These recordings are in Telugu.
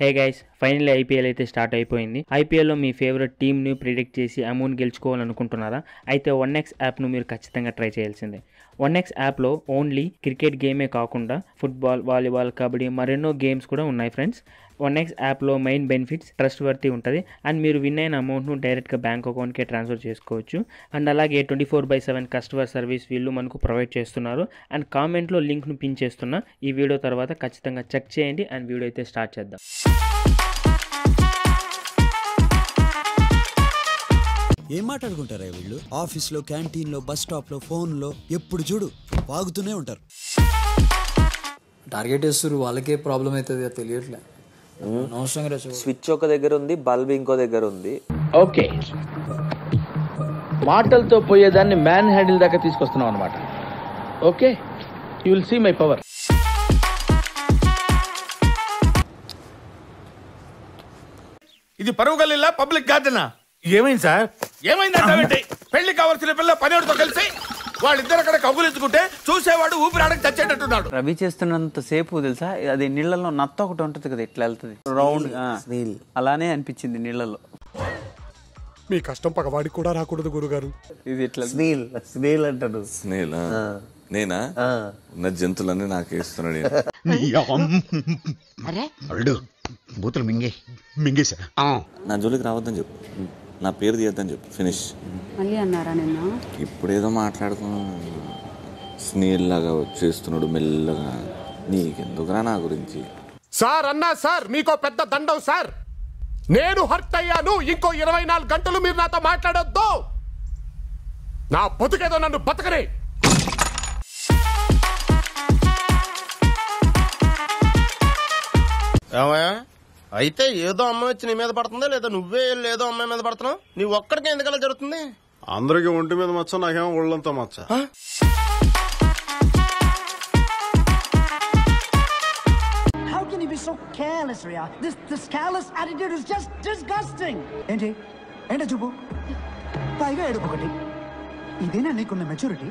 హే గైస్ ఫైనల్లీ ఐపీఎల్ అయితే స్టార్ట్ అయిపోయింది ఐపీఎల్లో మీ ఫేవరెట్ టీమ్ని ప్రిడిక్ట్ చేసి అమౌంట్ గెలుచుకోవాలనుకుంటున్నారా అయితే వన్ ఎక్స్ యాప్ను మీరు ఖచ్చితంగా ట్రై చేయాల్సిందే వన్ ఎక్స్ యాప్లో ఓన్లీ క్రికెట్ గేమే కాకుండా ఫుట్బాల్ వాలీబాల్ కబడ్డీ మరెన్నో గేమ్స్ కూడా ఉన్నాయి ఫ్రెండ్స్ వన్ ఎక్స్ యాప్లో మెయిన్ బెనిఫిట్స్ ట్రస్ట్ వర్తి ఉంటుంది అండ్ మీరు విన్ అయిన అమౌంట్ను డైరెక్ట్గా బ్యాంక్ అకౌంట్కే ట్రాన్స్ఫర్ చేసుకోవచ్చు అండ్ అలాగే twenty four by seven customer service వీళ్ళు మనకు ప్రొవైడ్ చేస్తున్నారు అండ్ కామెంట్లో లింక్ను పిన్ చేస్తున్నా ఈ వీడియో తర్వాత ఖచ్చితంగా చెక్ చేయండి అండ్ వీడియో అయితే స్టార్ట్ చేద్దాం ఏం మాట్లాడుకుంటారా వీళ్ళు ఆఫీస్ లో క్యాంటీన్ లో బస్ స్టాప్ లో ఫోన్ లో ఎప్పుడు చూడు వాగుతూనే ఉంటారు టార్గెట్ వేస్తారు వాళ్ళకే ప్రాబ్లం అవుతుంది అది తెలియట్లే అనవసరంగా రెచ్చగొ- స్విచ్ ఒక దగ్గర ఉంది బల్బ్ ఇంకో దగ్గర ఉంది ఓకే మాటలతో పోయేదాన్ని మ్యాన్ హ్యాండిల్ దాకా తీసుకొస్తున్నాం అనమాట okay you will see my power ఇది పరువు గల్లీలా పబ్లిక్ గార్డెనా ఏమైంది సార్ ఏమైంది అంటే పెళ్లి కావాల్సిన పిల్ల పనివాడితో కలిసి వాళ్ళిద్దరు అక్కడ కబులించుకుంటే చూసేవాడు ఊపిరాడకి చచ్చేటట్టున్నాడు రవి చేస్తున్నంత సేపు తెలుసా అది నీళ్ళలో నత్త ఒకటి ఉంటుంది కదా ఇట్లా వెళ్తుంది రౌండ్ అలానే అనిపించింది నీళ్ళలో మీ కష్టం పగవాడికి కూడా రాకూడదు గురుగారు ఇది ఇట్లా స్నేల్ స్నేల్ అంటాడు స్నేల్ నేనా ఉన్న జంతువులన్నీ నాకు ఇస్తున్నాడు ఈయన. అల్లుడు బూతులు మింగే మింగేశా నా జోలికి రావద్దని చెప్పు నా పేరు తీయద్దని చెప్పు ఫినిష్ మళ్ళీ అన్నారా నిన్న ఇప్పుడేదో మాట్లాడుకున్నాం స్నేల్ లాగా వచ్చేస్తున్నాడు మెల్లగా నీకెందుకురా నా గురించి సార్ అన్నా సార్ మీకో పెద్ద దండం సార్ నేను హర్ట్ అయ్యాను ఇంకో ఇరవై నాలుగు గంటలు మీరు నాతో మాట్లాడొద్దు నా బతుకేదో నన్ను బతకనే ఏమయ్యా అయితే ఏదో అమ్మాయి వచ్చి నీ మీద పడుతుందా లేదా నువ్వే వెళ్ళి ఏదో అమ్మాయి మీద పడుతున్నావు నీ ఒక్కడికి ఎందుకలా జరుగుతుంది అందరికి ఒంటి మీద మచ్చ నాకేమో ఒళ్ళంతా మచ్చ How can you be so careless, Ria? This this careless attitude is just disgusting. ఏంటి ఏంటో చూపు పైగా ఏడుపు ఒకటి ఇదేనా నీకున్న మెచ్యూరిటీ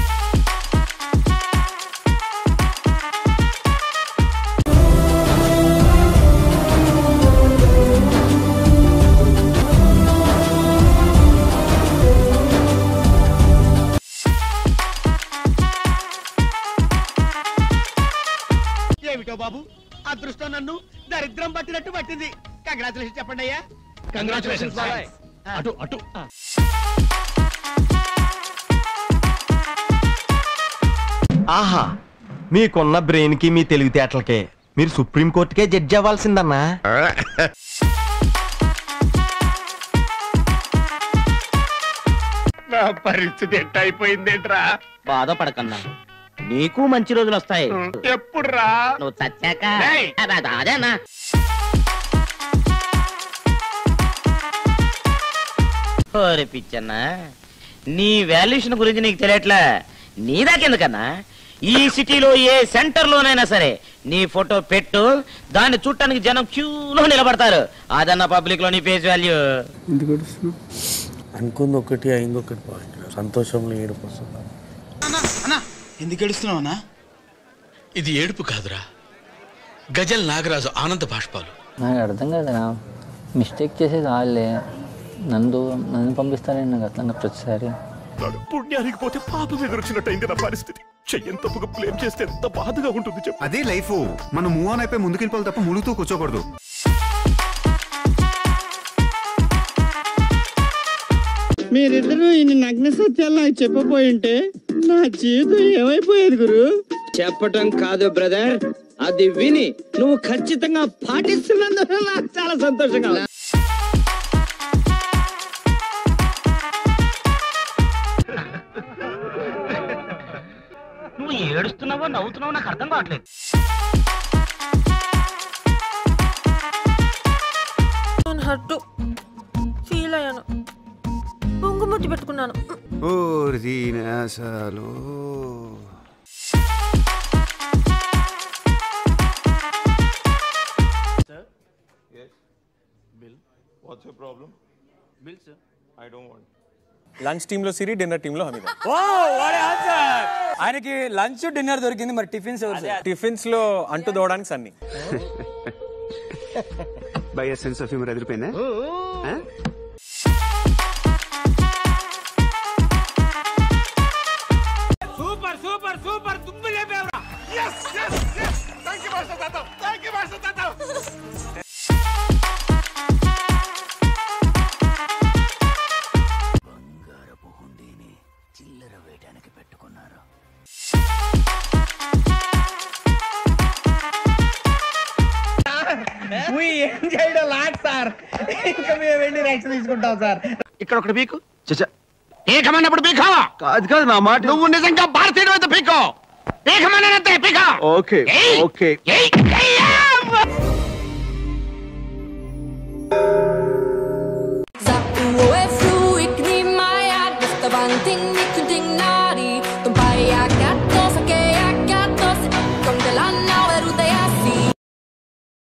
ఏమిటో బాబు అదృష్టం నన్ను దరిద్రం పట్టినట్టు పట్టింది కంగ్రాచులేషన్ చెప్పండి అయ్యా కంగ్రాచులేషన్ అటు అటు ఆహా మీకున్న బ్రెయిన్ కి మీ తెలివితేటలకే మీరు సుప్రీం కోర్టుకే జడ్జి అవ్వాల్సిందన్నా నా పరిస్థితి ఎట్ట అయిపోయిందేంట్రా బాధపడకన్నా నీకు మంచి రోజులు వస్తాయి ఎప్పుడు రా నువ్వు చచ్చాక ఏయ్! అబ్బా, అదేనా ఓరి పిచ్చన్నా నీ వాల్యుయేషన్ గురించి నీకు తెలియట్లే నీ దాకెందుకన్నా ఈ సిటీలో ఏ సెంటర్ లోనైనా సరే నీ ఫోటో పెట్టు దాన్ని చూడటానికి జనం క్యూలో నిలబడతారు అదన్న పబ్లిక్ లో నీ ఫేస్ వాల్యూ అనుకుంది ఒకటి అయింది ఒకటి పాయింట్ సంతోషంలో ఏడుపు వస్తుంది ఎందుకు ఏడుస్తున్నావు ఇది ఏడుపు కాదురా గజల్ నాగరాజు ఆనంద బాష్పాలు నాకు అర్థం కాదురా మిస్టేక్ చేసేది వాళ్ళే నన్ను నన్ను పంపిస్తారని నాకు అర్థం కాదు ప్రతిసారి పుణ్యానికి పోతే పాపం ఎదురొచ్చినట్టయింది నా పరిస్థితి చెయ్యని తప్పుగా బ్లేమ్ చేస్తే ఎంత బాధగా ఉంటుంది చెప్పు అదే లైఫ్ మనం మూవ్ ఆన్ అయిపోయి ముందుకెళ్ళిపోవాలి తప్ప ములుగుతూ కూర్చోకూడదు మీరిద్దరూ ఇన్ని నగ్న సత్యాలు నాకు చెప్పబోయింటే నా జీవితం ఏమైపోయేది గురు చెప్పటం కాదు బ్రదర్ అది విని నువ్వు ఖచ్చితంగా పాటిస్తున్నందుకు నాకు చాలా సంతోషంగా ఉంది. నువ్వు ఏడుస్తున్నావో నవ్వుతున్నావో నాకు అర్థం కావట్లేదు హట్టు ఫీల్ అయ్యాను పొంగుముద్దు పెట్టుకున్నాను లంచ్ టీమ్ లో సిరి డిన్నర్ టీమ్ లో హమీద ఆయనకి లంచ్ డిన్నర్ దొరికింది మరి టిఫిన్స్ టిఫిన్స్ లో అంటు దోవడానికి సన్ని బై సెన్స్ ఆఫ్ హ్యూమర్ ఎదిరిపోయిందా ఆ? సూపర్ సూపర్ సూపర్ తుమ్మి లేపేవరా yes yes yes thank you master తాత థ్యాంక్ యూ మాస్టర్ తాత చిల్లర వేయడానికి పెట్టుకున్నారు ఏం చేయడం లాట్ సార్ ఇంకా మేము వెళ్ళి రైట్స్ తీసుకుంటాం సార్ ఇక్కడ ఒకటి పీకు పీకమన్నప్పుడు పీకో కాదు కాదు నా మాట నువ్వు నిజంగా భారతీయుడు అయితే పీకో పీకమన్నానంతే పీకో ఓకే ఏయ్! ఓకే ఏయ్! ఏయ్! Sag du, wo er flu, ik neem mij uit, dus de band ding